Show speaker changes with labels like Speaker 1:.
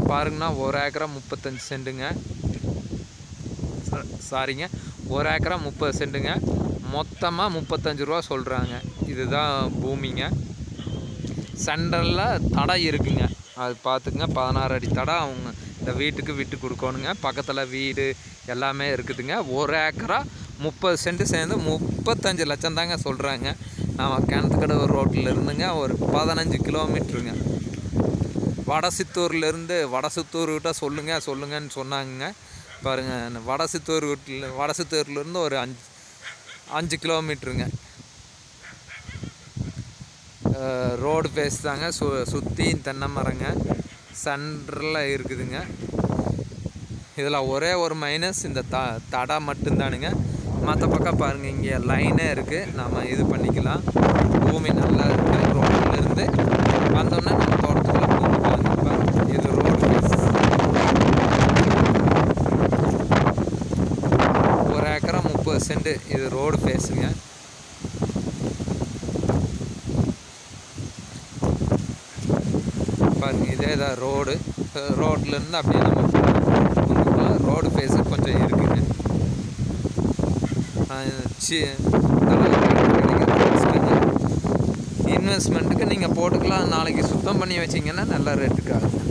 Speaker 1: பாருங்கன்னா ஒரு ஏக்கரா முப்பத்தஞ்சு சென்ட்டுங்க சா- சாரிங்க ஒரு ஏக்கரா முப்பது சென்ட்டுங்க மொத்தமாக முப்பத்தஞ்சு ரூபா சொல்கிறாங்க இதுதான் பூமிங்க சென்டரில் தடை இருக்குங்க அது பார்த்துக்குங்க பதினாறு அடி தடை அவங்க இந்த வீட்டுக்கு விட்டு கொடுக்கணுங்க பக்கத்தில் வீடு எல்லாமே இருக்குதுங்க ஒரு ஏக்கரா முப்பது சென்ட் சேர்ந்து முப்பத்தஞ்சு லட்சம் தாங்க சொல்கிறாங்க நம்ம கிணத்துக்கடவு ரோட்டில் இருந்துங்க ஒரு பதினஞ்சு கிலோமீட்டருங்க வடசித்தூர்லேருந்து வடசித்தூர்கிட்ட சொல்லுங்க சொல்லுங்கன்னு சொன்னாங்க பாருங்கள் வடசித்தூர் வீட்டில் வடசித்தூர்லேருந்து ஒரு அஞ்சு அஞ்சு கிலோமீட்டருங்க ரோடு பேஸ் தாங்க சு சுற்றி தென்னை மரங்க சென்டரில் இருக்குதுங்க இதில் ஒரே ஒரு மைனஸ் இந்த த தடை மட்டும்தானுங்க மற்ற பக்கம் பாருங்கள் இங்கே லைனே இருக்குது நம்ம இது பண்ணிக்கலாம் பூமி நல்லா இருக்குது ரோட்லேருந்து வந்தோன்னே நம்ம தோட்டத்துக்குள்ள பூமிக்கலாங்க இப்போ இது ரோடு பேஸ் ஒரு ஏக்கரா முப்பது சென்ட் இது ரோடு பேஸுங்க பாருங்க இதே தான் ரோடு ரோட்லேருந்து அப்படியே நம்ம ரோடு ஃபேஸு கொஞ்சம் இருக்குங்க இன்வெஸ்ட்மெண்ட்டுக்கு நீங்கள் போட்டுக்கலாம் நாளைக்கு சுத்தம் பண்ணி வச்சிங்கன்னா நல்ல ரேட்டுக்கு ஆகும்